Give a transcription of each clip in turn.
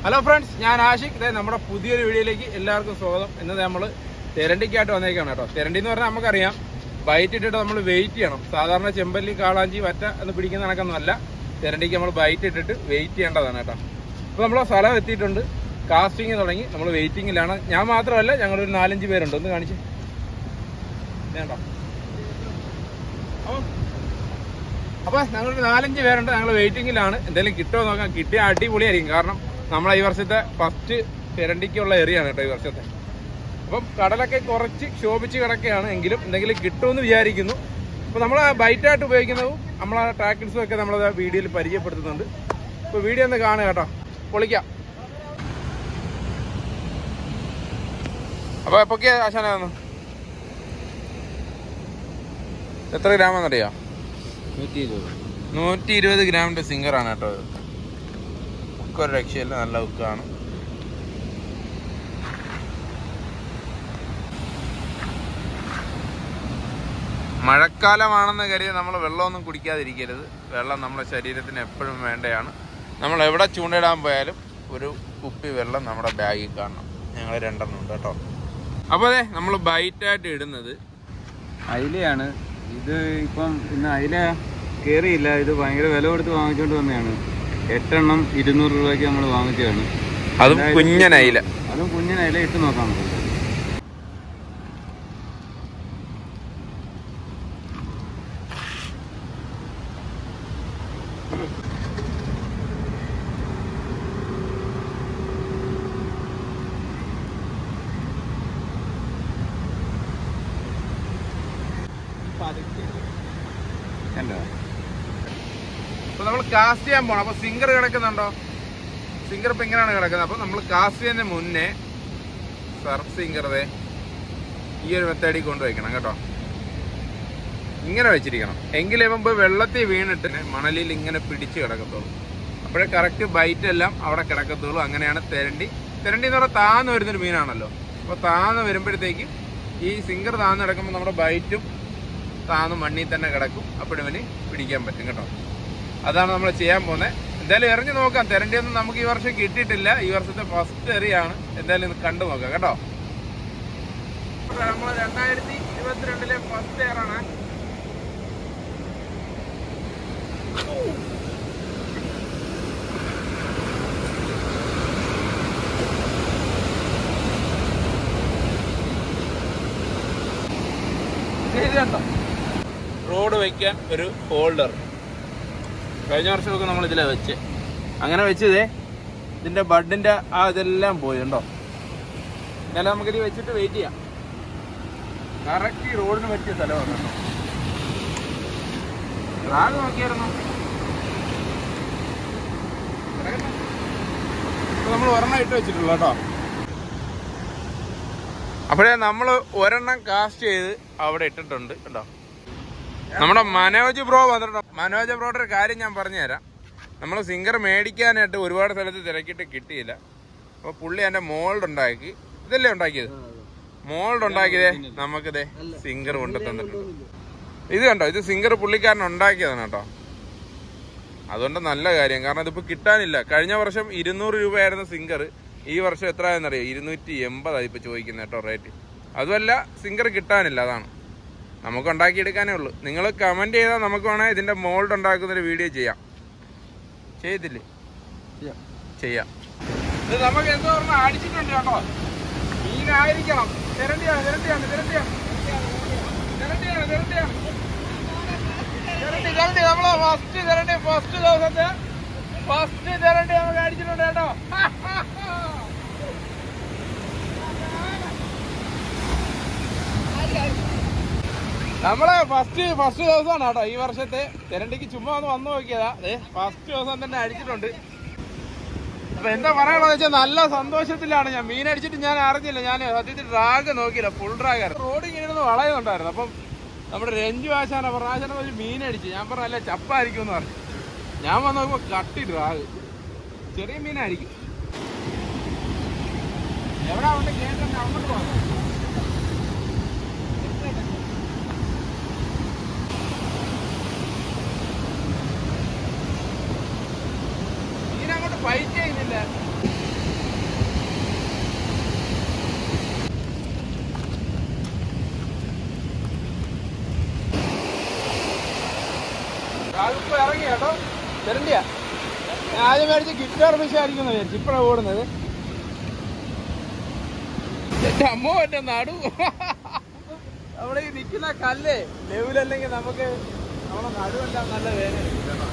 Hello friends ഞാൻ ആഷിഖ് ഇതേ നമ്മുടെ പുതിയൊരു വീഡിയോയിലേക്ക് എല്ലാവർക്കും സ്വാഗതം ഇന്ന് നമ്മൾ തെരണ്ടിക്കായിട്ട് വന്നേക്കാണ് കേട്ടോ തെരണ്ടി എന്ന് പറഞ്ഞാൽ നമുക്കറിയാം ബൈറ്റ് ഇട്ടിട്ട് നമ്മൾ വെയിറ്റ് ചെയ്യണം സാധാരണ ചെമ്പല്ലി കാളാഞ്ചി വറ്റ എന്ന് പിടിക്കുന്ന കണക്കൊന്നുമല്ല തെരണ്ടിക്ക് നമ്മൾ ബൈറ്റ് ഇട്ടിട്ട് വെയിറ്റ് ചെയ്യേണ്ടതാണ് കേട്ടോ അപ്പോൾ നമ്മൾ സ്ഥലം എത്തിയിട്ടുണ്ട് കാസ്റ്റിംഗ് തുടങ്ങി നമ്മൾ വെയിറ്റിംഗിലാണ് ഞാൻ മാത്രമല്ല ഞങ്ങളൊരു നാലഞ്ച് പേരുണ്ട് ഒന്ന് കാണിച്ച് വേണ്ട അപ്പോൾ അപ്പൊ ഞങ്ങളൊരു നാലഞ്ച് പേരുണ്ട് ഞങ്ങൾ വെയിറ്റിംഗിലാണ് എന്തെങ്കിലും കിട്ടുമോ നോക്കാം കിട്ടിയ അടിപൊളിയായിരിക്കും കാരണം നമ്മളെ ഈ വർഷത്തെ ഫസ്റ്റ് തിരണ്ടിക്കുള്ള ഏറിയാണ് കേട്ടോ ഈ വർഷത്തെ അപ്പം കടലൊക്കെ കുറച്ച് ശോഭിച്ച് കിടക്കുകയാണ് എങ്കിലും എന്തെങ്കിലും കിട്ടുമെന്ന് വിചാരിക്കുന്നു അപ്പൊ നമ്മൾ ബൈറ്റായിട്ട് ഉപയോഗിക്കുന്നതും നമ്മളെ ടാക്കിൾസും ഒക്കെ നമ്മളത് വീഡിയോയിൽ പരിചയപ്പെടുത്തുന്നുണ്ട് അപ്പൊ വീഡിയോ ഒന്ന് കാണുക കേട്ടോ പൊളിക്കാം അപ്പൊ എപ്പൊക്കെയാ ആശാന എത്ര ഗ്രാമെന്നറിയാം നൂറ്റി ഇരുപത് നൂറ്റി ഇരുപത് ഗ്രാമിന്റെ സിംഗറാണ് കേട്ടോ ഇത് ഉക്ക് ഒരു രക്ഷയില്ല നല്ല ഉക്കാണ് മഴക്കാലമാണെന്ന് കരുതി നമ്മൾ വെള്ളമൊന്നും കുടിക്കാതിരിക്കരുത് വെള്ളം നമ്മുടെ ശരീരത്തിന് എപ്പോഴും വേണ്ടതാണ് നമ്മൾ എവിടെ ചൂണ്ടയിടാൻ പോയാലും ഒരു കുപ്പി വെള്ളം നമ്മുടെ ബാഗിൽ കാണണം ഞങ്ങൾ രണ്ടെണ്ണം ഉണ്ട് കേട്ടോ അപ്പോൾ അതെ നമ്മൾ ബൈറ്റായിട്ട് ഇടുന്നത് അയിലയാണ് ഇത് ഇപ്പം ഇന്ന് അയില കയറിയില്ല ഇത് ഭയങ്കര വില കൊടുത്ത് വാങ്ങിച്ചുകൊണ്ട് വന്നതാണ് എട്ടെണ്ണം ഇരുന്നൂറ് രൂപയ്ക്ക് നമ്മൾ വാങ്ങിച്ചതാണ് അതും കുഞ്ഞനയില അതും കുഞ്ഞിന് അയില ഇട്ട് നോക്കാം നമുക്ക് കണ്ടോ അപ്പൊ നമ്മൾ കാസ്റ്റ് ചെയ്യാൻ പോണം അപ്പൊ സിംഗർ കിടക്കുന്നുണ്ടോ സിംഗർ ഇപ്പൊ ഇങ്ങനെയാണ് കിടക്കുന്നത് അപ്പൊ നമ്മൾ കാസ്റ്റ് ചെയ്യുന്നതിന് മുന്നേ സർഫ് സിംഗർ ദേ ഈ ഒരു മെത്തേഡിൽ കൊണ്ടുവയ്ക്കണം കേട്ടോ ഇങ്ങനെ വെച്ചിരിക്കണം എങ്കിലേ മുമ്പ് വെള്ളത്തിൽ വീണിട്ട് മണലിൽ ഇങ്ങനെ പിടിച്ച് കിടക്കത്തുള്ളൂ അപ്പോഴേ കറക്റ്റ് ബൈറ്റ് എല്ലാം അവിടെ കിടക്കത്തുള്ളൂ അങ്ങനെയാണ് തെരണ്ടി തെരണ്ടി എന്ന് പറഞ്ഞാൽ താന്ന് വരുന്നൊരു മീനാണല്ലോ അപ്പോൾ താന്ന് വരുമ്പോഴത്തേക്ക് ഈ സിംഗർ താന്ന് കിടക്കുമ്പോൾ നമ്മുടെ ബൈറ്റും താന്ന് മണ്ണിൽ തന്നെ കിടക്കും അപ്പോഴിവന് പിടിക്കാൻ പറ്റും കേട്ടോ അതാണ് നമ്മൾ ചെയ്യാൻ പോകുന്നത് എന്തായാലും എറിഞ്ഞു നോക്കാം തെരണ്ടിയൊന്നും നമുക്ക് ഈ വർഷം കിട്ടിയിട്ടില്ല ഈ വർഷത്തെ ഫസ്റ്റ് എറിയാണ് എന്തായാലും ഇത് കണ്ടു നോക്കാം കേട്ടോ നമ്മൾ രണ്ടായിരത്തി ഇരുപത്തിരണ്ടിലെ ഫസ്റ്റ് എയറാണ് റോഡ് വയ്ക്കാൻ ഒരു ഹോൾഡർ കഴിഞ്ഞ വർഷമൊക്കെ നമ്മൾ ഇതിലെ വെച്ച് അങ്ങനെ വെച്ചതേ ഇതിന്റെ ബഡിന്റെ ആ ഇതെല്ലാം പോയി ഉണ്ടോ എന്നാലും നമുക്കിത് വെച്ചിട്ട് വെയിറ്റ് ചെയ്യാം കറക്റ്റ് ഈ റോഡിന് പറ്റിയ സ്ഥലമാണ് കേട്ടോ റാഗ് നോക്കിയായിരുന്നു നമ്മൾ ഒരെണ്ണം ഇട്ട് വെച്ചിട്ടുള്ളൂ കേട്ടോ അപ്പോഴേ നമ്മൾ ഒരെണ്ണം കാസ്റ്റ് ചെയ്ത് അവിടെ ഇട്ടിട്ടുണ്ട് കേട്ടോ നമ്മുടെ മനോജ് ബ്രോ വന്നിട്ടുണ്ട് മനോജ് ബ്രോയുടെ ഒരു കാര്യം ഞാൻ പറഞ്ഞുതരാം നമ്മൾ സിംഗർ മേടിക്കാനായിട്ട് ഒരുപാട് സ്ഥലത്ത് തിരക്കിയിട്ട് കിട്ടിയില്ല അപ്പോൾ പുള്ളി എൻ്റെ മോൾഡ് ഉണ്ടാക്കി ഇതല്ലേ ഉണ്ടാക്കിയത് മോൾഡ് ഉണ്ടാക്കിയതേ നമുക്കിതേ സിംഗർ കൊണ്ട് തന്നിട്ടുണ്ട് ഇത് കണ്ടോ ഇത് സിംഗർ പുള്ളിക്കാരൻ ഉണ്ടാക്കിയതാണ് കേട്ടോ അതുകൊണ്ട് നല്ല കാര്യം കാരണം ഇതിപ്പോൾ കിട്ടാനില്ല കഴിഞ്ഞ വർഷം ഇരുന്നൂറ് രൂപയായിരുന്ന സിംഗർ ഈ വർഷം എത്ര ആയെന്നറിയോ ഇരുന്നൂറ്റി എൺപതാണ് ഇപ്പോൾ ചോദിക്കുന്നത് കേട്ടോ റേറ്റ് അതുമല്ല സിംഗർ കിട്ടാനില്ല അതാണ് നമുക്ക് ഉണ്ടാക്കിയെടുക്കാനേ ഉള്ളൂ നിങ്ങൾ കമന്റ് ചെയ്താൽ നമുക്ക് വേണമെങ്കിൽ ഇതിന്റെ മോൾഡ് ഉണ്ടാക്കുന്ന ഒരു വീഡിയോ ചെയ്യാം ചെയ്തില്ലേ ചെയ്യാം ഇത് നമുക്ക് എന്തോ പറഞ്ഞാൽ അടിച്ചിട്ടുണ്ട് കേട്ടോ മീനായിരിക്കണം തിരണ്ടിയാണ് തിരണ്ടിയാണ് തിരണ്ടിയാണ് തിരണ്ടിയാണ് തിരണ്ടിയാണ് തിരണ്ടി തിരണ്ടി നമ്മളെ ഫസ്റ്റ് തിരണ്ടി ഫസ്റ്റ് ദിവസത്തെ ഫസ്റ്റ് തിരണ്ടി നമുക്ക് അടിച്ചിട്ടുണ്ട് കേട്ടോ നമ്മളെ ഫസ്റ്റ് ഫസ്റ്റ് ദിവസമാണ് കേട്ടോ ഈ വർഷത്തെ തിരണ്ടിക്ക് ചുമ്മാ ഒന്ന് വന്നു നോക്കിയതാ അതെ ഫസ്റ്റ് ദിവസം തന്നെ അടിച്ചിട്ടുണ്ട് അപ്പൊ എന്താ പറയാനുള്ളത് വെച്ചാൽ നല്ല സന്തോഷത്തിലാണ് ഞാൻ മീൻ അടിച്ചിട്ട് ഞാൻ അറിഞ്ഞില്ല ഞാൻ സത്യത്തിൽ ഡ്രാഗ് നോക്കിയില്ല ഫുൾ ഡ്രാഗ് ആയിരുന്നു റോഡ് ഇങ്ങനെ ഇരുന്ന് വളയുന്നുണ്ടായിരുന്നു അപ്പം നമ്മുടെ രഞ്ജു ആശാന പറഞ്ഞ ആശാന ഒരു മീൻ അടിച്ചു ഞാൻ പറഞ്ഞ അല്ല ചപ്പായിരിക്കും എന്ന് പറഞ്ഞു ഞാൻ വന്ന് നോക്കുമ്പോ കട്ടി ഡ്രാഗ് ചെറിയ മീനായിരിക്കും എവിടെ അവിടെ കേട്ടോ അങ്ങോട്ട് പോകാം ഫൈറ്റ് ചെയ്യുന്നില്ല അതിപ്പോ ഇറങ്ങി കേട്ടോ തരണ്ടിയാ ഞാൻ ആദ്യം മേടിച്ച് ഗിറ്റാർ ഫിഷ് ആയിരിക്കും വിചാരിച്ചു ഇപ്പഴാണ് ഓടുന്നത് എന്റെ അമ്മ എന്റെ നടു അവിടെ ഈ നിൽക്കുന്ന കല്ലേ ലെവലല്ലെങ്കിൽ നമുക്ക് നമ്മുടെ നടുവെല്ലാം നല്ല വേദന എടുക്കും കേട്ടോ.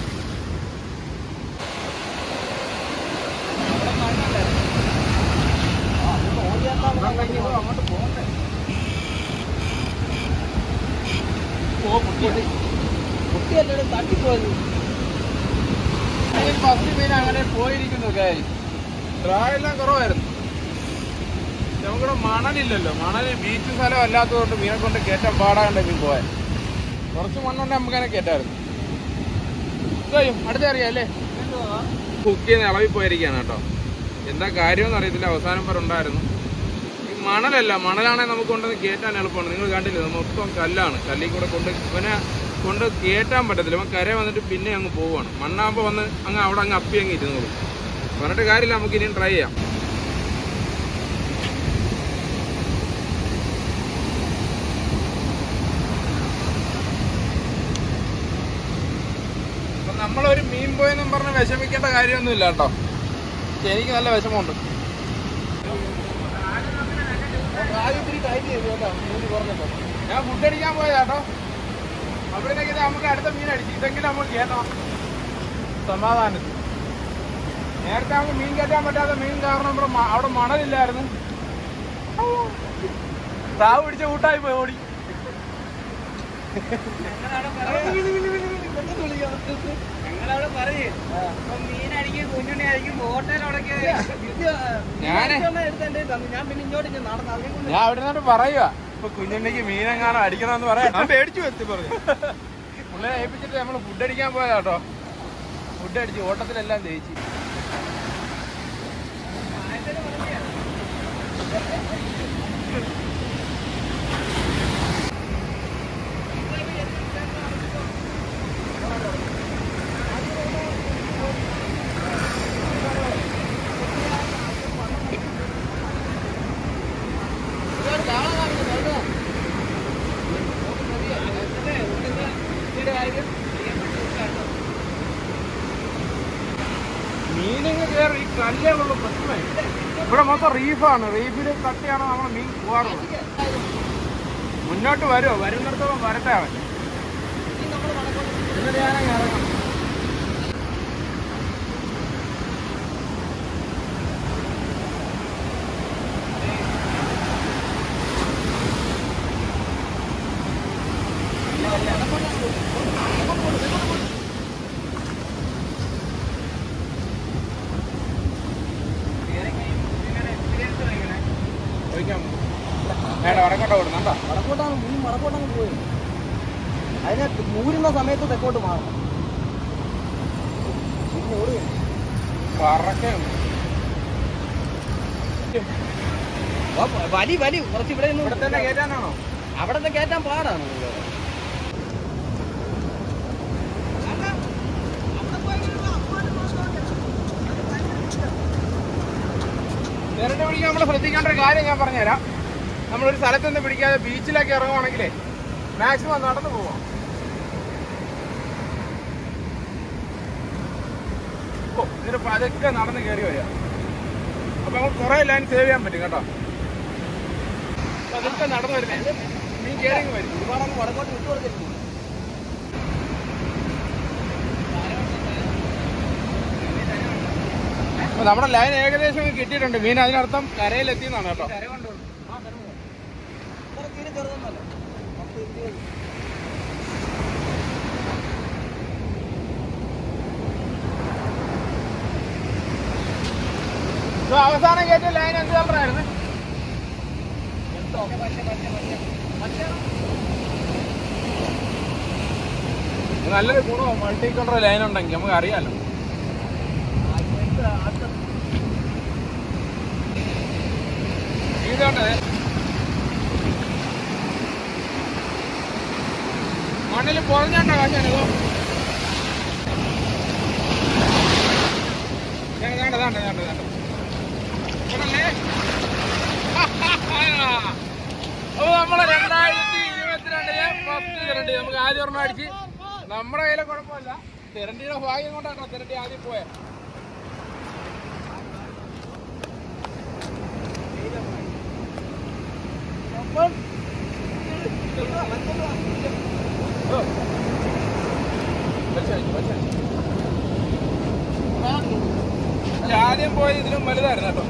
അവിടെ മണ്ണല്ലേ? ആ, അതൊന്ന് ഓടിയാൽ അങ്ങോട്ട് പോകണ്ടേ ഓ കുട്ടി കുട്ടിയല്ലേ തട്ടിപ്പോയത് ഫസ്റ്റ് മീൻ അങ്ങനെ പോയിരിക്കുന്നു കാര്യം എല്ലാം കുറവായിരുന്നു നമുക്കിവിടെ മണലില്ലല്ലോ മണൽ ബീച്ച് സ്ഥലം അല്ലാത്തതുകൊണ്ട് മീനെ കൊണ്ട് കയറ്റാൻ പാടാണ്ട് മീൻ പോയാൽ കുറച്ച് മണ്ണുണ്ട് നമുക്കതിനെ കയറ്റായിരുന്നു ഇതായും അടുത്തറിയാം അല്ലേ കുക്ക് ചെയ്യുന്ന ഇളവി പോയിരിക്കുകയാണ് കേട്ടോ എന്താ കാര്യമെന്ന് അറിയത്തില്ല അവസാനം വരെ ഉണ്ടായിരുന്നു ഈ മണലല്ല മണലാണെങ്കിൽ നമുക്ക് കൊണ്ടുവന്ന് കയറ്റാൻ എളുപ്പമാണ് നിങ്ങൾ കണ്ടില്ലേ ഇത് മൊത്തം കല്ലാണ് കല്ലിൽ കൂടെ കൊണ്ട് ഇവനെ കൊണ്ട് കയറ്റാൻ പറ്റത്തില്ല ഇവൻ കര വന്നിട്ട് പിന്നെ അങ്ങ് പോവുകയാണ് മണ്ണാകുമ്പോൾ വന്ന് അങ്ങ് അവിടെ അങ്ങ് അപ്പി അങ്ങ് ഇരുന്നോളും പറഞ്ഞിട്ട് കാര്യമില്ല നമുക്ക് ഇനിയും ട്രൈ ചെയ്യാം അപ്പൊ നമ്മളൊരു മീൻ പോയെന്നും പറഞ്ഞ് വിഷമിക്കേണ്ട കാര്യമൊന്നുമില്ല കേട്ടോ പക്ഷെ എനിക്ക് നല്ല വിഷമമുണ്ട് ഞാൻ ഫുഡ് അടിക്കാൻ പോയതാ കേട്ടോ അവിടേക്ക് നമുക്ക് അടുത്ത മീൻ അടിച്ചു ഇതെങ്കിലും നമുക്ക് കേട്ടണം സമാധാനത്തിൽ നേരത്തെ നമുക്ക് മീൻ കയറ്റാൻ പറ്റാത്ത മീൻ കാരണം ഇവിടെ മ- അവിടെ മണലില്ലായിരുന്നു താവ് പിടിച്ച കൂട്ടായി പോയി ഓടി ഞങ്ങളവിടെ പറയും മീനടിക്കും കുഞ്ഞുണ്ണി അടിക്കും ബോട്ടേലവിടൊക്കെ ഞാന് എടുത്തേ തന്നു ഞാൻ പിന്നെ ഇങ്ങോട്ട് ഇങ്ങ് നടന്നു അതിനെ കൊണ്ട് ഞാൻ അവിടെ നിന്നിട്ട് പറയുക ഇപ്പൊ കുഞ്ഞുണ്ണിക്ക് മീനെങ്ങാനും അടിക്കണമെന്ന് പറയാം ഞാൻ പേടിച്ചു എത്തി പറഞ്ഞു പുള്ളിനെ ഏൽപ്പിച്ചിട്ട് നമ്മൾ ഫുഡ് അടിക്കാൻ പോയതാ കേട്ടോ ഫുഡ് അടിച്ച് ഓട്ടത്തിലെല്ലാം ജയിച്ചു മീനിങ് കയറി ഈ കല്ലേ ഉള്ള പ്രശ്നമേ ഇവിടെ മൊത്തം റീഫാണ് റീഫിൽ തട്ടിയാണ് നമ്മൾ മീൻ പോകാറുള്ളത് മുന്നോട്ട് വരുമോ വരുന്നിടത്തോളം വരട്ടെ അവൻ എന്നിട്ട് ഞാനങ്ങ് ഇറങ്ങാം ചോദിക്കാം വേണ്ട വടക്കോട്ട ഓടുന്നുണ്ടോ വടക്കോട്ടാണ് മീൻ വടക്കോട്ടങ്ങ് പോയി അതിനെ മൂരുന്ന സമയത്ത് തെക്കോട്ട് മാറണം പിന്നെ ഓടുകയാണ് പറക്കും ഓ, വലി വലി കുറച്ച് ഇവിടെ ഇവിടെ തന്നെ കയറ്റാനാണോ അവിടത്തെ കയറ്റാൻ പാടാണ് നേരിട്ട് പിടിക്കാൻ നമ്മൾ ശ്രദ്ധിക്കേണ്ട ഒരു കാര്യം ഞാൻ പറഞ്ഞുതരാം നമ്മളൊരു സ്ഥലത്ത് നിന്ന് പിടിക്കാതെ ബീച്ചിലേക്ക് ഇറങ്ങുവാണെങ്കിലേ മാക്സിമം നടന്നു പോവാം ഓ ഇതിന് പതുക്കെ നടന്ന് കയറി വരിക അപ്പൊ നമുക്ക് കുറെ ലൈൻ സേവ് ചെയ്യാൻ പറ്റും കേട്ടോ പതുക്കെ നടന്നു വരുന്നേ മീൻ കയറി വരും ഒരുപാടങ്ങ് വടക്കോട്ട് വിട്ടു കൊടുത്തിരിക്കും അപ്പൊ നമ്മുടെ ലൈൻ ഏകദേശം ഇങ്ങ് കിട്ടിയിട്ടുണ്ട് മീൻ അതിനർത്ഥം കരയിലെത്തി എന്നാണ് കേട്ടോ തീരെ ചെറുതൊന്നല്ല പത്ത് ഇരുപത് ഇത് അവസാനം കയറ്റിയ ലൈൻ എന്ത് കളറായിരുന്നു നല്ലൊരു ഗുണവും മൾട്ടി കളർ ലൈൻ ഉണ്ടെങ്കിൽ നമുക്ക് അറിയാലോ ഇതുകൊണ്ട് മണ്ണിൽ പൊറഞ്ഞാണ്ടോ കാശാനിതോ വേണ്ട വേണ്ട വേണ്ട വേണ്ട ഇവിടല്ലേ? അപ്പൊ നമ്മളെ രണ്ടായിരത്തി ഇരുപത്തിരണ്ടിലെ ഫസ്റ്റ് രണ്ട് നമുക്ക് ആദ്യം ഒരെണ്ണം അടിച്ച് നമ്മുടെ കയ്യിലെ കുഴപ്പമില്ല തിരണ്ടിയുടെ ഭാഗ്യം കൊണ്ടാണോ തിരണ്ടി ആദ്യം പോയത് അല്ല, ആദ്യം പോയത് ഇതിലും വലുതായിരുന്നു കേട്ടോ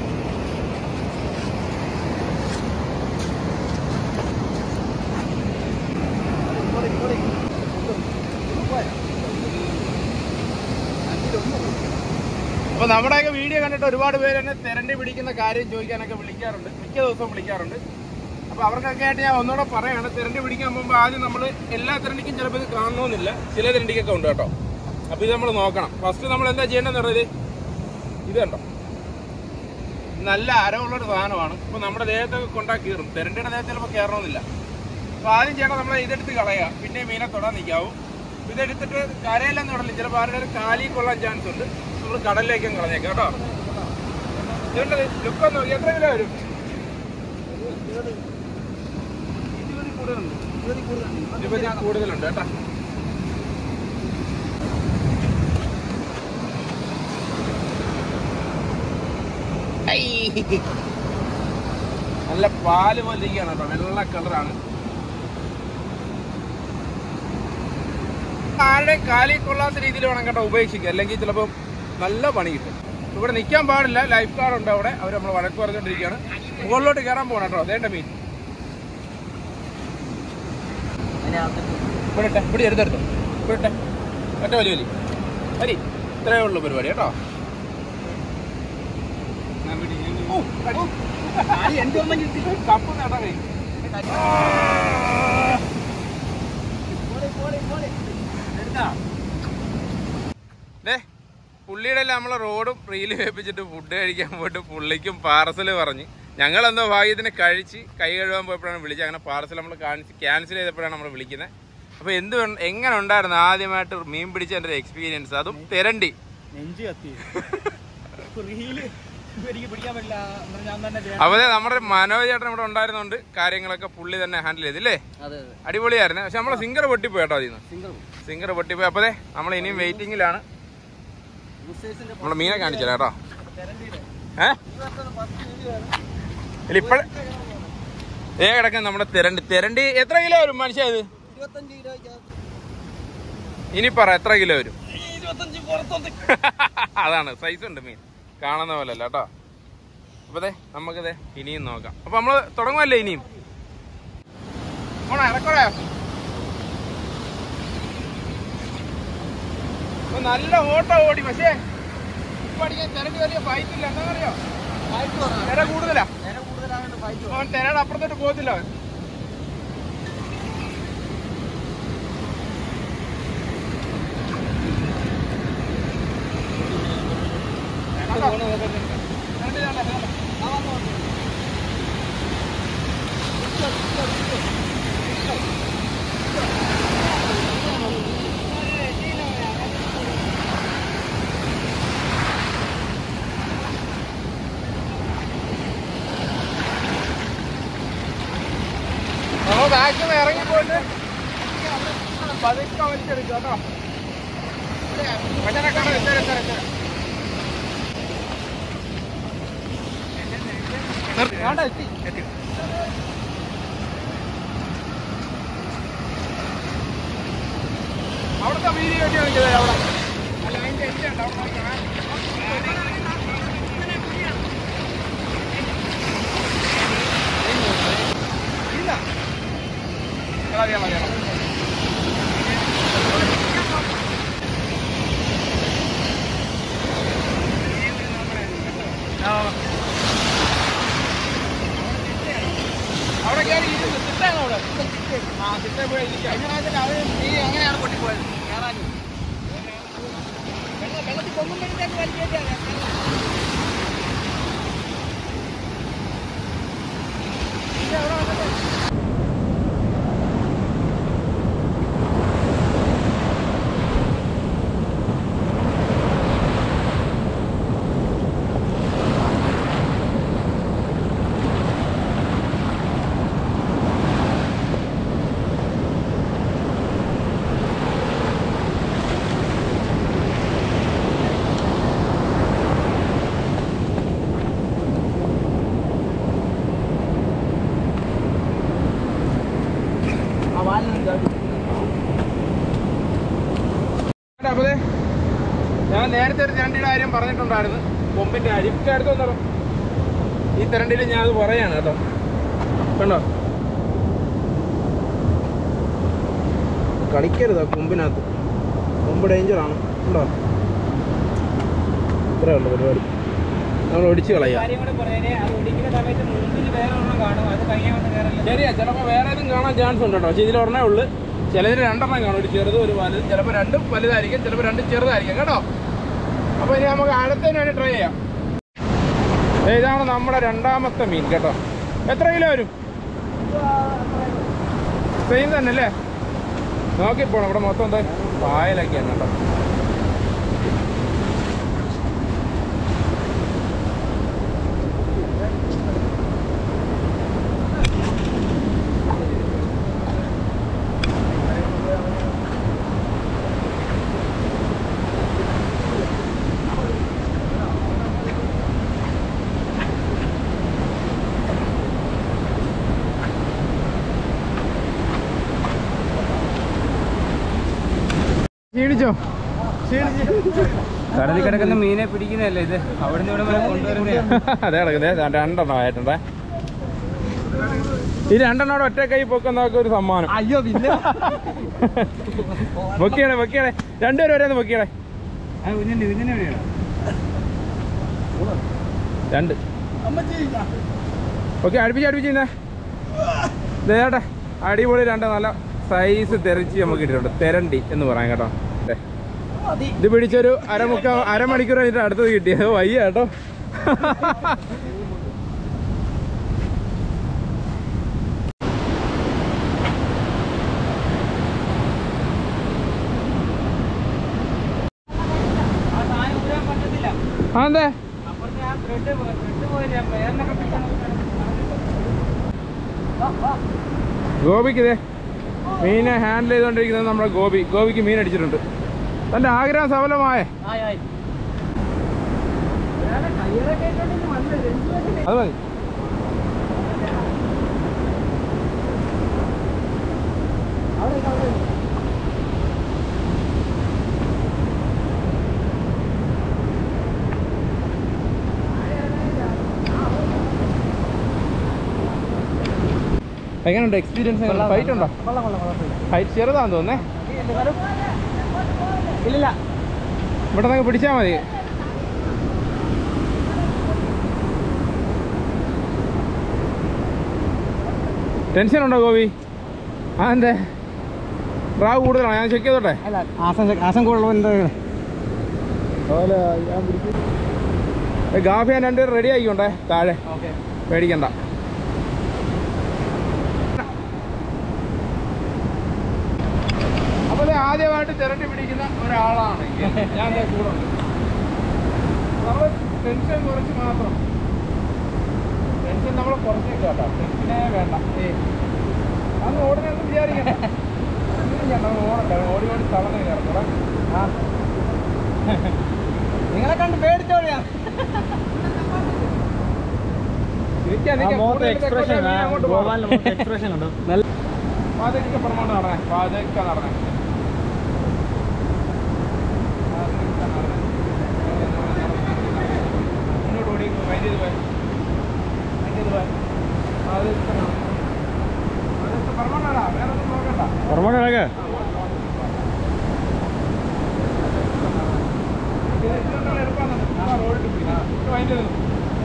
അപ്പൊ നമ്മുടെയൊക്കെ വീഡിയോ കണ്ടിട്ട് ഒരുപാട് പേര് എന്നെ തിരണ്ടി പിടിക്കുന്ന കാര്യം ചോദിക്കാനൊക്കെ വിളിക്കാറുണ്ട് മിക്ക ദിവസവും വിളിക്കാറുണ്ട് അപ്പൊ അവർക്കൊക്കെ ആയിട്ട് ഞാൻ ഒന്നുകൂടെ പറയാണ് തിരണ്ടി പിടിക്കാൻ പോകുമ്പോൾ ആദ്യം നമ്മൾ എല്ലാ തിരണ്ടിക്കും ചിലപ്പോൾ ഇത് കാണണമെന്നില്ല ചില തിരണ്ടിക്കൊക്കെ ഉണ്ട് കേട്ടോ അപ്പൊ ഇത് നമ്മൾ നോക്കണം ഫസ്റ്റ് നമ്മൾ എന്താ ചെയ്യേണ്ടതെന്ന് പറയുന്നത് ഇത് കണ്ടോ നല്ല അരവുള്ളൊരു സാധനമാണ് ഇപ്പൊ നമ്മുടെ ദേഹത്തൊക്കെ കൊണ്ടാ കീറും തിരണ്ടിയുടെ ദേഹത്ത് ചിലപ്പോൾ കയറണമെന്നില്ല അപ്പൊ ആദ്യം ചെയ്യണം നമ്മൾ ഇതെടുത്ത് കളയുക പിന്നെ മീനെ തൊടാൻ നിൽക്കാവും ഇതെടുത്തിട്ട് കരയിലെന്ന് തൊടലില്ല ചിലപ്പോൾ ആരുടെ കാലി കൊള്ളാൻ ചാൻസ് ഉണ്ട് നമ്മൾ കടലിലേക്കും കളഞ്ഞേക്കാം കേട്ടോ ഇതുണ്ട് ലുക്ക് നോക്കി എത്ര കിലോ വരും ഇരുപതിൽ കൂടുതലുണ്ട് ഇരുപതിൽ കൂടുതലുണ്ട് ഇരുപതിൽ കൂടുതലുണ്ട് കേട്ടോ ഐ. നല്ല പാല് പോലെ ഇരിക്കുകയാണ് കേട്ടോ വെള്ള കളറാണ് ആരുടെയും കാലിൽ കൊള്ളാത്ത രീതിയിൽ വേണം കേട്ടോ ഉപേക്ഷിക്കുക അല്ലെങ്കിൽ ചിലപ്പോൾ നല്ല പണി കിട്ടും ഇവിടെ നിൽക്കാൻ പാടില്ല ലൈഫ് ഗാർഡ് ഉണ്ട് അവിടെ അവർ നമ്മൾ വഴക്ക് പറഞ്ഞുകൊണ്ടിരിക്കുകയാണ് മുകളിലോട്ട് കയറാൻ പോകണം കേട്ടോ അതേണ്ട മീൻ അതിനകത്ത് ഇവിടെ ഇട്ടെ ഇവിടെ എടുത്തെടുത്തു ഇവിടെ ഇട്ടെ ഒറ്റ വലിയ വലി വരി ഇത്രയേ ഉള്ളൂ പരിപാടി കേട്ടോ ഓ, അടി. ആടി എന്റെ ഒന്നും കിട്ടി കപ്പ് നേട്ടാ കൈ പോടെ പോടെ പോടെ എടുത്താ ദേ പുള്ളിയുടെ നമ്മൾ റോഡും റീല് വേപ്പിച്ചിട്ട് ഫുഡ് കഴിക്കാൻ പോയിട്ട് പുള്ളിക്കും പാർസൽ പറഞ്ഞ് ഞങ്ങൾ എന്തോ ഭാഗ്യത്തിന് കഴിച്ച് കൈ കഴുകാൻ പോയപ്പോഴാണ് വിളിച്ചത് അങ്ങനെ പാർസൽ നമ്മൾ കാണിച്ച് ക്യാൻസൽ ചെയ്തപ്പോഴാണ് നമ്മൾ വിളിക്കുന്നത് അപ്പോൾ എന്ത് വേണ്ട- എങ്ങനെ ഉണ്ടായിരുന്നു ആദ്യമായിട്ട് മീൻ പിടിച്ചതിൻ്റെ ഒരു എക്സ്പീരിയൻസ് അതും തിരണ്ടി നെഞ്ച് കത്തി റീല് എനിക്ക് പിടിക്കാൻ പറ്റില്ല എന്നാ ഞാൻ തന്നെ ചെയ്യാം അപ്പോൾ നമ്മുടെ മനോജ് ചേട്ടൻ ഇവിടെ ഉണ്ടായിരുന്നുകൊണ്ട് കാര്യങ്ങളൊക്കെ പുള്ളി തന്നെ ഹാൻഡിൽ ചെയ്തില്ലേ അതെ അതെ അടിപൊളിയായിരുന്നു പക്ഷെ നമ്മളെ സിംഗർ പൊട്ടിപ്പോയി കേട്ടോ അതിൽ നിന്ന് സിംഗിൾ സിംഗർ പൊട്ടിപ്പോയി അപ്പോൾ നമ്മൾ ഇനിയും വെയിറ്റിംഗിലാണ് യൂസേഴ്സിന്റെ നമ്മൾ മീനെ കാണിച്ചു കേട്ടോ തെരണ്ടിയുടെ ഏഹ് ഇരുപത്തൊന്ന് പത്ത് രൂപയാണ് ഇല്ല ഇപ്പഴ ഏ കിടക്കുന്ന നമ്മുടെ തിരണ്ടി തിരണ്ടി എത്ര കിലോ വരും മനുഷ്യ ഇത് ഇരുപത്തഞ്ച് കിലോയ്ക്കകത്ത് ഇനി പറ എത്ര കിലോ വരും ഇരുപത്തഞ്ച് പുറത്തോട്ട് അതാണ് സൈസ് ഉണ്ട് മീൻ കാണുന്ന പോലെ അല്ല കേട്ടോ അപ്പൊ ദേ നമുക്കിതേ ഇനിയും നോക്കാം അപ്പൊ നമ്മള് തുടങ്ങുമല്ലേ ഇനിയും ഓണ ഇറക്കോടെ ഇപ്പൊ നല്ല ഓട്ടം ഓടി പക്ഷേ ഇപ്പൊ അടിക്കാൻ തിരണ്ടി വലിയ ഫൈറ്റ് ഇല്ല എന്താ അറിയോ ഫൈറ്റ് പറഞ്ഞു തിര കൂടുതലാ നേരെ കൂടുതലായോണ്ട് ഫൈറ്റ് അവൻ തിരയുടെ അപ്പുറത്തോട്ട് പോകത്തില്ല അവൻ കണ്ടോ? കണ്ടോ, കണ്ടോ, കണ്ടോ. നമ്മൾ മാക്സിമം ഇറങ്ങിപ്പോയിട്ട് പതുക്കെ വലിച്ചെടുക്കുക കേട്ടോ മറ്റേ കാണാം എത്ര എത്ര എത്ര വേണ്ട എത്തി എത്തി അവിടുത്തെ വീതി കെട്ടി കാണിച്ചത് അവിടെ അല്ല അതിന്റെ എന്റെ ഉണ്ട് അവിടെ നോക്കി കാണാൻ. ഇല്ല കളയാ കളയാ അവിടെ കയറി ഇരുന്ന് തിട്ടാണ് അവിടെ ആ തിട്ട പോയി ഇരിക്കാം കഴിഞ്ഞ അവര് നീ അങ്ങനെയാണ് പൊട്ടിപ്പോയത് കയറാനും വെള്ളം വെള്ളത്തിൽ പൊങ്ങുമ്പോഴത്തേക്ക് വലിയ അപ്പൊ ദേ, ഞാൻ നേരത്തെ ഒരു തിരണ്ടിയുടെ കാര്യം പറഞ്ഞിട്ടുണ്ടായിരുന്നു കൊമ്പിന്റെ കാര്യം ഒക്കെ അടുത്ത് വന്നോ ഈ തിരണ്ടിയിൽ ഞാൻ അത് പറയാണ് കേട്ടോ കണ്ടോ കളിക്കരുത് ആ കൊമ്പിനകത്ത് കൊമ്പ് ഡേഞ്ചറാണ് കണ്ടോ ഇത്രേ ഉള്ളൂ പരിപാടി നമ്മൾ ഒടിച്ച് കളയുക കാര്യം കൂടെ പറയാനേ അത് ഒടിക്കുന്ന സമയത്ത് മുമ്പിൽ വേറെ ഒരെണ്ണം കാണും അത് കഴിയാൻ വന്ന് കയറില്ല ശരിയാ ചിലപ്പോൾ വേറെ ഏതും കാണാൻ ചാൻസ് ഉണ്ട് കേട്ടോ പക്ഷേ ഇതിൽ ഒരെണ്ണേ ഉള്ളു ചിലതിൽ രണ്ടെണ്ണം കാണും ഒരു ചെറുതും ഒരു വലുത് ചിലപ്പോൾ രണ്ടും വലുതായിരിക്കും ചിലപ്പോൾ രണ്ടും ചെറുതായിരിക്കും കേട്ടോ അപ്പോൾ ഇനി നമുക്ക് അടുത്തതിന് വേണ്ടി ട്രൈ ചെയ്യാം ദേ ഇതാണ് നമ്മുടെ രണ്ടാമത്തെ മീൻ കേട്ടോ എത്ര കിലോ വരും സെയിം തന്നെ അല്ലേ നോക്കിപ്പോണം ഇവിടെ മൊത്തം എന്താ പായലൊക്കെയാണ് കേട്ടോ ക്ഷീണിച്ചോ കടലിൽ കിടക്കുന്ന മീനെ പിടിക്കുന്നതല്ലേ ഇത് അവിടുന്ന് ഇവിടെ വരെ കൊണ്ടുവരുന്നതാണ് അതെ കിടക്കുന്നത് രണ്ടെണ്ണം ആയിട്ടുണ്ട് ഈ രണ്ടെണ്ണോടെ ഒറ്റ കൈ പൊക്കുന്നതൊക്കെ ഒരു സമ്മാനം അയ്യോ പിന്നെ പൊക്കിയടേ പൊക്കിയടേ രണ്ടുപേരും ഒരേ പൊക്കിയടേ ആ കുഞ്ഞിന്റെ കുഞ്ഞിനെ എവിടെയാണ് രണ്ട് ഓക്കെ അടുപ്പിച്ച് അടുപ്പിച്ച് ദേട്ടെ അടിപൊളി രണ്ട് നല്ല സൈസ് തെറിച്ച് നമുക്ക് കിട്ടിയിട്ടുണ്ട് തെരണ്ടി എന്ന് പറയാം കേട്ടോ ദേ. ഇത് പിടിച്ചൊരു അരമുക്കാ അരമണിക്കൂർ കഴിഞ്ഞിട്ട് അടുത്തത് കിട്ടിയത് വയ്യ കേട്ടോ ആ സാധനം ഊരാൻ പറ്റത്തില്ല അതെ അപ്പുറത്തെ ആ ത്രെഡ് ത്രെഡ് പോയില്ല വേറിനൊക്കെ പിടിച്ചാൽ ഗോപിക്ക് ഇതേ മീനെ ഹാൻഡിൽ ചെയ്തുകൊണ്ടിരിക്കുന്നത് നമ്മുടെ ഗോപി ഗോപിക്ക് മീൻ അടിച്ചിട്ടുണ്ട് തൻ്റെ ആഗ്രഹം സഫലമായേ ആയി ആയി വേറെ കയ്യിലൊക്കെ ഇട്ടോണ്ടിങ്ങ് വന്നത് എന്തുവാ അത് മതി എങ്ങനെയുണ്ട് എക്സ്പീരിയൻസ് ഫൈറ്റ് ഉണ്ടോ കൊള്ളാം കൊള്ളാം കുഴപ്പമില്ല ഫൈറ്റ് ചെറുതാന്ന് തോന്നേ ഇല്ലില്ല ഇവിടെ നിന്ന് പിടിച്ചാൽ മതി ടെൻഷൻ ഉണ്ടോ ഗോപി ആ എന്തേ റാവ് കൂടുതലാണോ ഞാൻ ചെക്ക് ചെയ്തോട്ടെ അല്ല ആസം ആസം കൂടുതലുള്ള എന്താ ഏ, ഗാഫി ഞാൻ രണ്ടുപേരും റെഡി ആയിക്കോട്ടെ താഴെ ഓക്കെ പേടിക്കണ്ട അപ്പൊ ദേ ആദ്യമായിട്ട് ചിരട്ടി പിടിക്കുന്ന ഒരാളാണ് ഇങ്ങനെ. ഞാൻ ദേ കൂടെ ഉണ്ട് നമ്മൾ ടെൻഷൻ കുറച്ച് മാത്രം ടെൻഷൻ നമ്മൾ കുറച്ചേക്ക് കേട്ടോ ടെൻഷനേ വേണ്ട ഏ അന്ന് ഓടുന്നൊന്നും വിചാരിക്കണ്ട ഒന്നും ചെയ്യണ്ട, അങ്ങ് ഓടണ്ട ഓടി ഓടി തളർന്ന് കയറത്തോളെ ആ നിങ്ങളെ കണ്ട് പേടിച്ചോളിയാ നിൽക്കാൻ നിൽക്കാൻ കൂടുതൽ എക്സ്പ്രഷൻ തെക്കോട്ടേ നീ അങ്ങോട്ട് പോകണം. എക്സ്പ്രഷൻ ഉണ്ട് പാതയ്ക്കൊക്കെ പുറമോട്ട് നടണേ പാതയ്ക്ക നടണേ മുന്നോട്ട് ഓടി വൈദ്യുതി പോയി വൈദ്യുതി പോയി പാതയ്ക്ക നടണേ. പാതയ്ക്ക പുറമോട്ടാടാ, വേറെ ഒന്നും നോക്കണ്ട. പുറമോട്ടൊക്കെ ഇത് ഇതിലോട്ടുള്ള എളുപ്പമാണ്. ആ റോഡിൽ പിടിക്കണം. ഇത് വൈദ്യുതി നിന്നു.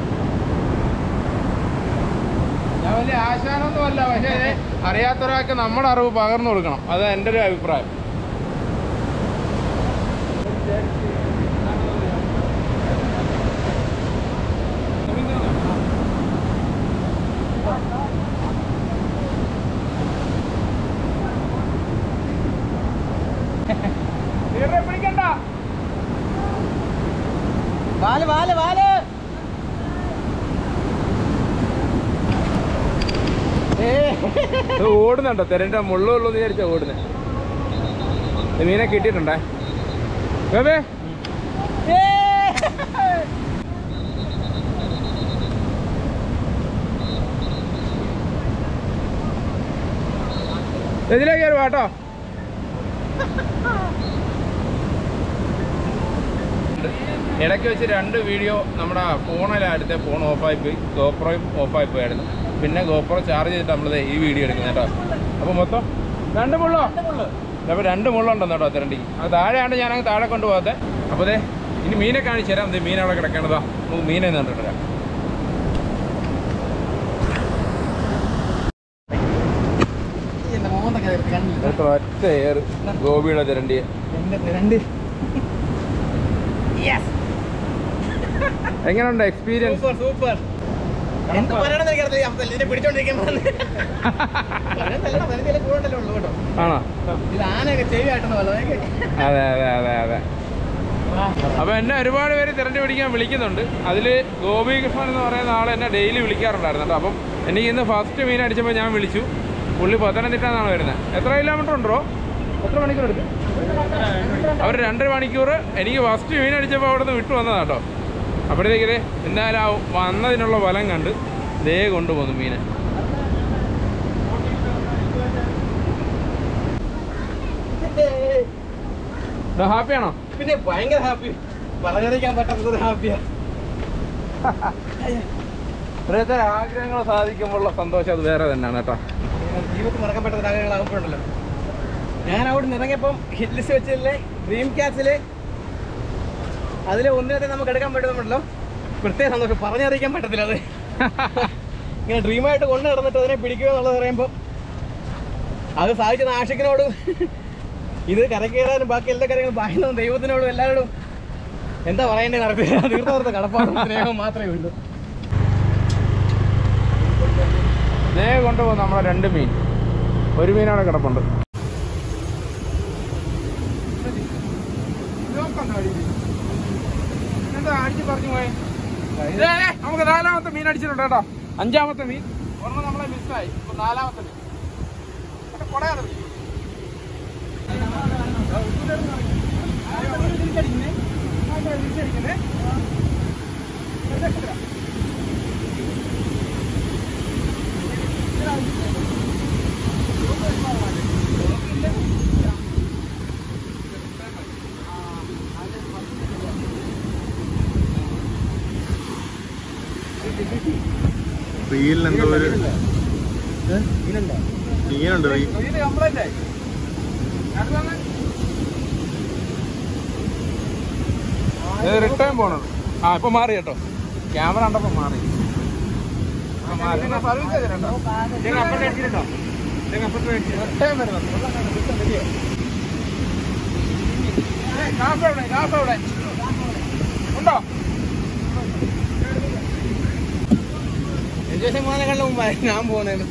ഞാൻ വലിയ ആശാനൊന്നും അല്ല പക്ഷേ അറിയാത്തൊരാൾക്ക് നമ്മുടെ അറിവ് പകർന്നു കൊടുക്കണം അത് എൻ്റെ ഒരു അഭിപ്രായം ലീഡറെ പിടിക്കണ്ട വാല് വാല് വാല് ഇത് ഓടുന്നുണ്ടോ തെരണ്ട മുള്ളുള്ളൂ എന്ന് വിചാരിച്ചാ ഓടുന്നത് ഇത് മീനെ കിട്ടിയിട്ടുണ്ടേ ബേബേ ഇതിലേക്ക് കയറുക കേട്ടോ ഇടയ്ക്ക് വെച്ച് രണ്ട് വീഡിയോ നമ്മുടെ ഫോണിലെടുത്ത് ഫോൺ ഓഫായി പോയി ഗോപ്രോയും ഓഫായി പോയായിരുന്നു പിന്നെ ഗോപ്രോ ചാർജ് ചെയ്തിട്ട് നമ്മൾ ഈ വീഡിയോ എടുക്കുന്നത് കേട്ടോ അപ്പോൾ മൊത്തം രണ്ട് മുള്ളോ അപ്പോൾ രണ്ട് മുള്ളുണ്ടെന്ന് കേട്ടോ തിരണ്ടിക്ക് അത് താഴെയാണ് ഞാൻ അങ്ങ് താഴെ കൊണ്ടുപോകാതെ അപ്പോൾ അതെ ഇനി മീനെ കാണിച്ചു തരാം ദേ മീൻ അവിടെ കിടക്കേണ്ടതാ നമുക്ക് മീനെ കണ്ടിട്ട് എന്റെ മോന്തൊക്കെ തീർത്ത് കണ്ടില്ല എത്ര ഒറ്റ ഏറ് ഗോപിയുടെ തിരണ്ടിയെ എന്റെ രണ്ട് എങ്ങനെയുണ്ട് എക്സ്പീരിയൻസ് സൂപ്പർ സൂപ്പർ എന്ത് പറയണമെന്ന് എനിക്കറിയില്ല അപ്പൊ ഇതിനെ പിടിച്ചോണ്ടിരിക്കുമ്പോൾ കൂടെ ഉണ്ടല്ലോ ഉള്ളു കേട്ടോ ആണോ ഇത് ആനയൊക്കെ ചെവിയായിട്ടൊന്നും വല്ല അതെ അതെ അതെ അതെ അപ്പൊ എന്നെ ഒരുപാട് പേര് തിരഞ്ഞു പിടിക്കാൻ വിളിക്കുന്നുണ്ട് അതിൽ ഗോപി കൃഷ്ണൻ എന്ന് പറയുന്ന ആൾ എന്നെ ഡെയിലി വിളിക്കാറുണ്ടായിരുന്നു കേട്ടോ അപ്പം എനിക്ക് ഇന്ന് ഫസ്റ്റ് മീൻ അടിച്ചപ്പോൾ ഞാൻ വിളിച്ചു പുള്ളി പത്തനംതിട്ട എന്നാണ് വരുന്നത് എത്ര കിലോമീറ്റർ ഉണ്ടോ എത്ര മണിക്കൂർ എടുക്കും അവർ രണ്ടര മണിക്കൂർ എനിക്ക് ഫസ്റ്റ് മീൻ അടിച്ചപ്പോൾ അവിടെ നിന്ന് വിട്ടു വന്നതാ കേട്ടോ അപ്പോഴത്തേക്ക് ഇതേ എന്തായാലും ആ വന്നതിനുള്ള ഫലം കണ്ട് ദേ കൊണ്ടുപോകുന്നു മീനെ ഹാപ്പിയാണോ പിന്നെ ഭയങ്കര ഹാപ്പി പറഞ്ഞറിയിക്കാൻ പറ്റാത്തത് ഹാപ്പിയാ ഓരോരുത്തർ ആഗ്രഹങ്ങൾ സാധിക്കുമ്പോഴുള്ള സന്തോഷം അത് വേറെ തന്നെയാണ് കേട്ടോ ജീവിതത്തിൽ മറക്കാൻ പറ്റാത്ത ആഗ്രഹങ്ങളാകുമ്പോഴല്ലോ ഞാൻ അവിടെ നിന്ന് ഇറങ്ങിയപ്പം ഹിറ്റ് ലിസ്റ്റ് വെച്ചില്ലേ ഡ്രീം ക്യാച്ചില് അതിൽ ഒന്നിനത്തെ നമുക്ക് എടുക്കാൻ പറ്റുന്നുണ്ടല്ലോ പ്രത്യേക സന്തോഷം പറഞ്ഞറിയിക്കാൻ പറ്റത്തില്ല അത് ഇങ്ങനെ ഡ്രീമായിട്ട് കൊണ്ടു നടന്നിട്ട് അതിനെ പിടിക്കുക എന്നുള്ളത് പറയുമ്പോൾ അത് സാധിച്ചത് ആഷിക്കിനോടും ഇത് കരക്കേറാനും ബാക്കി എല്ലാ കാര്യങ്ങളും പറയുന്നതും ദൈവത്തിനോടും എല്ലാവരോടും എന്താ പറയേണ്ടത് നടത്തില്ല തീർത്ത കടപ്പാടും സ്നേഹവും മാത്രമേ ഉള്ളൂ ദേ കൊണ്ടുപോകും നമ്മളെ രണ്ട് മീൻ ഒരു മീൻ അവിടെ കിടപ്പുണ്ട് നമുക്ക് നാലാമത്തെ മീൻ അടിച്ചിട്ടുണ്ട് കേട്ടോ അഞ്ചാമത്തെ മീൻ ഒരെണ്ണം നമ്മളെ മിസ്സായി ഇപ്പൊ നാലാമത്തെ മീൻ അവിടെ കൊടയാണ് മീൻ. റീലിന് എന്തോ ഒരു മീനുണ്ട് റീൽ ഇത് കംപ്ലൈന്റ് ആയി അടുത്ത് വന്ന്. ഇത് റിട്ടേൺ പോണത് ആ ഇപ്പൊ മാറി കേട്ടോ ക്യാമറ കണ്ടപ്പോ മാറി ആ, മാറി. സർവീസ് ചെയ്തിട്ടുണ്ടോ? റിട്ടേൺ വരുന്നുണ്ട്. ഏയ്, കാപ്പ് എവിടെ? കാപ്പ് എവിടെ? ഉണ്ടോ എൻജോയ് പോകുന്നതിനെക്കാളും മുമ്പായി ഞാൻ പോകുന്നത്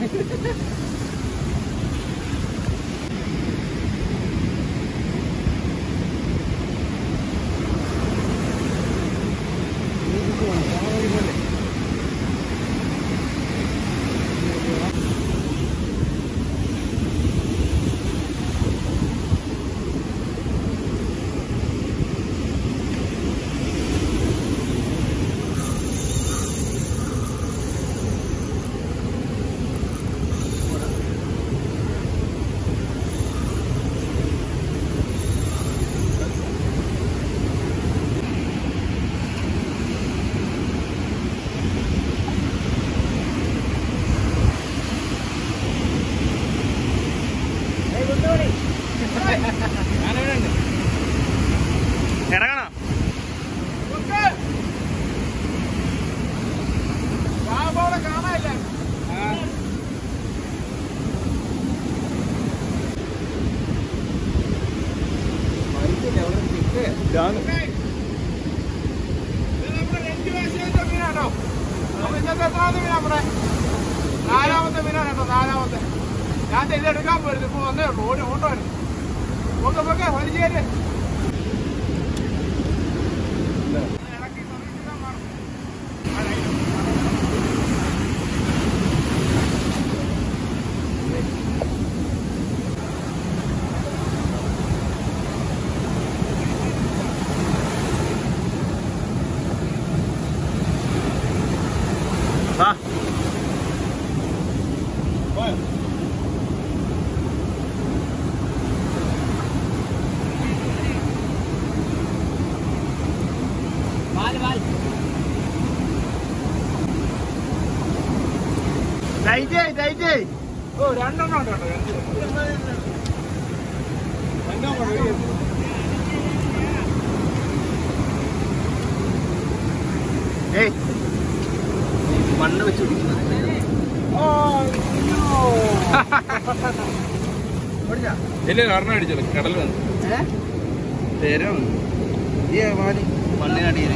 ഇറങ്ങണോ ബാബോടെ കാണാനില്ല ഇത് നമ്മുടെ നെഞ്ച് വേശിച്ച മീനാട്ടോ. അപ്പൊ ഇന്നത്തെ എത്രാമത്തെ മീനാ നമ്മുടെ? നാലാമത്തെ മീനാണ് കേട്ടോ നാലാമത്തെ ഞാൻ ദേ ഇത് എടുക്കാൻ പോയിരുന്നു ഇപ്പൊ വന്നേ ഉള്ളൂ ഓടി ഓട്ടമായിരുന്നു പൊക്കെ പൊക്കെ വലിച്ചേര് ടൈറ്റ് ടൈറ്റ് ഓ രണ്ടെണ്ണം ഉണ്ട് കേട്ടോ രണ്ട്. ഏയ് മണ്ണ് വെച്ച് പിടിക്കുന്നത് ഇല്ല ഒരെണ്ണം അടിച്ചോളൂ കടൽ വന്നു തരം മണ്ണിനടിയിൽ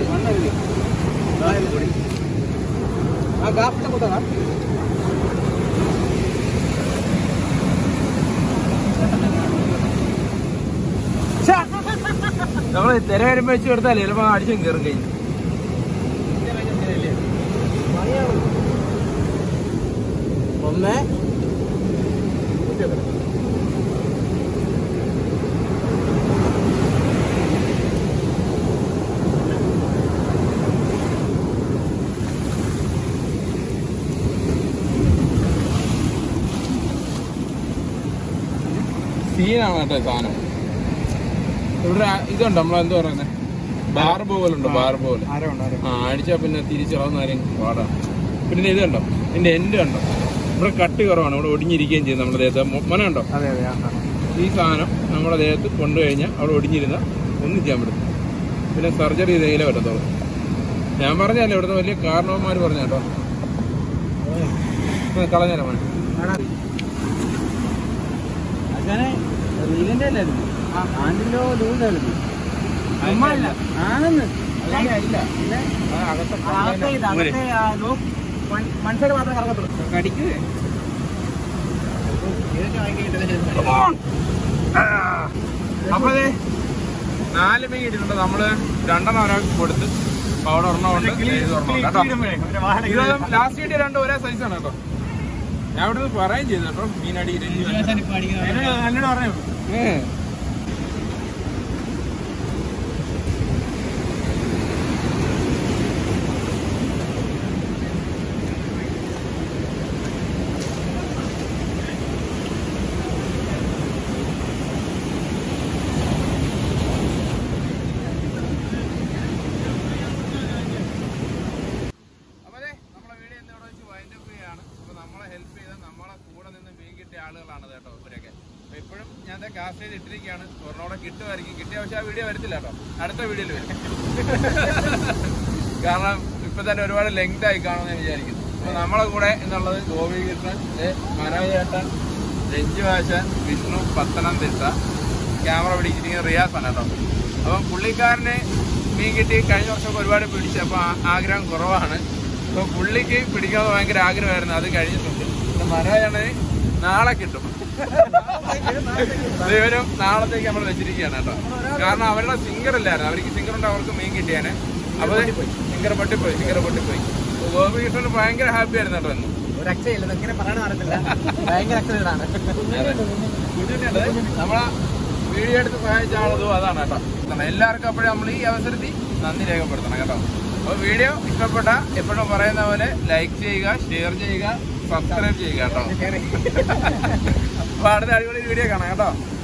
ആ ഗാപ്പിന്റെ കൂട്ടാ നമ്മള് തിര വരുമ്പോ വെച്ച് കൊടുത്താലേ ചിലപ്പോ അടിച്ചും കയറും കഴിഞ്ഞു ഒന്ന് സീനാണ് കേട്ടോ ഈ സാധനം ഇവിടെ ആ- ഇതുണ്ട് നമ്മളെന്താ പറയുന്നത് ബാർ പോലുണ്ട് ബാർ പോലെ ആരോ ഉണ്ട് ആരോ ആ അടിച്ചാൽ പിന്നെ തിരിച്ചിളവുന്ന കാര്യം പാടാണ് പിന്നെ ഇത് കണ്ടോ ഇതിന്റെ എൻഡ് കണ്ടോ ഇവിടെ കട്ടി കുറവാണ് ഇവിടെ ഒടിഞ്ഞിരിക്കുകയും ചെയ്യും നമ്മുടെ ദേഹത്ത് മൊ- മന കണ്ടോ അതെ അതെ ആ ഈ സാധനം നമ്മുടെ ദേഹത്ത് കൊണ്ടുകഴിഞ്ഞാൽ അവിടെ ഒടിഞ്ഞിരുന്ന ഒന്നും ചെയ്യാൻ പറ്റും പിന്നെ സർജറി ചെയ്തേലേ പറ്റത്തുള്ളൂ ഞാൻ പറഞ്ഞല്ലേ ഇവിടുത്തെ വലിയ കാരണവന്മാർ പറഞ്ഞ കേട്ടോ കളഞ്ഞാലോ മോനെ അങ്ങനെ റീലിന്റെ അല്ലായിരുന്നു ആണ്ടിലോ ലൂസായിരുന്നു ആണെന്ന് ആ, അകത്തെ അകത്തെ ഇത്, ഊര്. അകത്തെ ആ ലോ- മൺ- മൺസൈഡ് മാത്രമേ കറങ്ങത്തുള്ളൂ കടിക്കുവേ അപ്പൊ ദേ നാല് മീൻ ഇട്ടിട്ടുണ്ട് നമ്മള് രണ്ടെണ്ണം ഒരാൾക്ക് കൊടുത്ത് അപ്പൊ അവിടെ ഒരെണ്ണം ഉണ്ട് ദേ ഇത് ഒരെണ്ണം ഉണ്ട് കേട്ടോ ഇത് ലാസ്റ്റ് കിട്ടിയ രണ്ടും ഒരേ സൈസാണ് കേട്ടോ ഞാൻ ഇവിടെ നിന്ന് പറയുകയും ചെയ്തു കേട്ടോ മീനടി എന്നോട് പറഞ്ഞു അപ്പൊ ദേ നമ്മളെ വീഡിയോ ഇന്ന് ഇവിടെ വെച്ച് വൈൻഡ് അപ്പ് ചെയ്യാണ് അപ്പൊ നമ്മളെ ഹെൽപ്പ് ചെയ്ത നമ്മളെ കൂടെ നിന്ന് മീൻ കിട്ടിയ ആളുകളാണ് കേട്ടോ ഇവരൊക്കെ അപ്പൊ ഇപ്പോഴും ഞാൻ കാസ്റ്റ് ചെയ്ത് ഇട്ടിരിക്കുകയാണ് ഒരെണ്ണോടെ കിട്ടുമായിരിക്കും കിട്ടിയ പക്ഷേ ആ വീഡിയോ വരത്തില്ല കേട്ടോ അടുത്ത വീഡിയോയിൽ വരും കാരണം ഇപ്പൊ തന്നെ ഒരുപാട് ലെങ്ത് ആയി കാണുമെന്ന് ഞാൻ വിചാരിക്കുന്നു അപ്പൊ നമ്മളെ കൂടെ എന്നുള്ളത് ഗോപികൃഷ്ണൻ ദേ മനോജ് ചേട്ടൻ രഞ്ജു ആശാൻ വിഷ്ണു പത്തനംതിട്ട ക്യാമറ പിടിച്ചിരിക്കുന്ന റിയാസ് ആണ് കേട്ടോ അപ്പം പുള്ളിക്കാരനെ മീൻ കിട്ടി കഴിഞ്ഞ വർഷമൊക്കെ ഒരുപാട് പിടിച്ചു അപ്പൊ ആ- ആഗ്രഹം കുറവാണ് അപ്പൊ പുള്ളിക്ക് പിടിക്കണമെന്ന് ഭയങ്കര ആഗ്രഹമായിരുന്നു അത് കഴിഞ്ഞിട്ടുണ്ട് പിന്നെ മനോജാണ് നാളെ കിട്ടും ഇവരും നാളത്തേക്ക് നമ്മൾ വെച്ചിരിക്കുകയാണ് കേട്ടോ കാരണം അവരുടെ സിംഗർ ഇല്ലായിരുന്നു അവർക്ക് സിംഗർ ഉണ്ട് അവർക്ക് മീൻ കിട്ടിയാനെ അപ്പൊ സിംഗർ പൊട്ടിപ്പോയി സിംഗർ പൊട്ടിപ്പോയി അപ്പൊ ഗോപി കിട്ടുന്നത് ഭയങ്കര ഹാപ്പി ആയിരുന്നു കേട്ടോ ഇന്ന്. ഒരു അക്ഷയില്ല ഇങ്ങനെ പറയാൻ അറിയത്തില്ല ഭയങ്കര അക്ഷരമാണ് നമ്മളെ വീഡിയോ എടുത്ത് സഹായിച്ച ആളതും അതാണ് കേട്ടോ കാരണം എല്ലാവർക്കും അപ്പോഴും നമ്മൾ ഈ അവസരത്തിൽ നന്ദി രേഖപ്പെടുത്തണം കേട്ടോ അപ്പോൾ വീഡിയോ ഇഷ്ടപ്പെട്ട എപ്പോഴും പറയുന്ന പോലെ ലൈക്ക് ചെയ്യുക ഷെയർ ചെയ്യുക സബ്സ്ക്രൈബ് ചെയ്യുക കേട്ടോ അപ്പൊ അടുത്ത അടിപൊളി വീഡിയോ കാണാം കേട്ടോ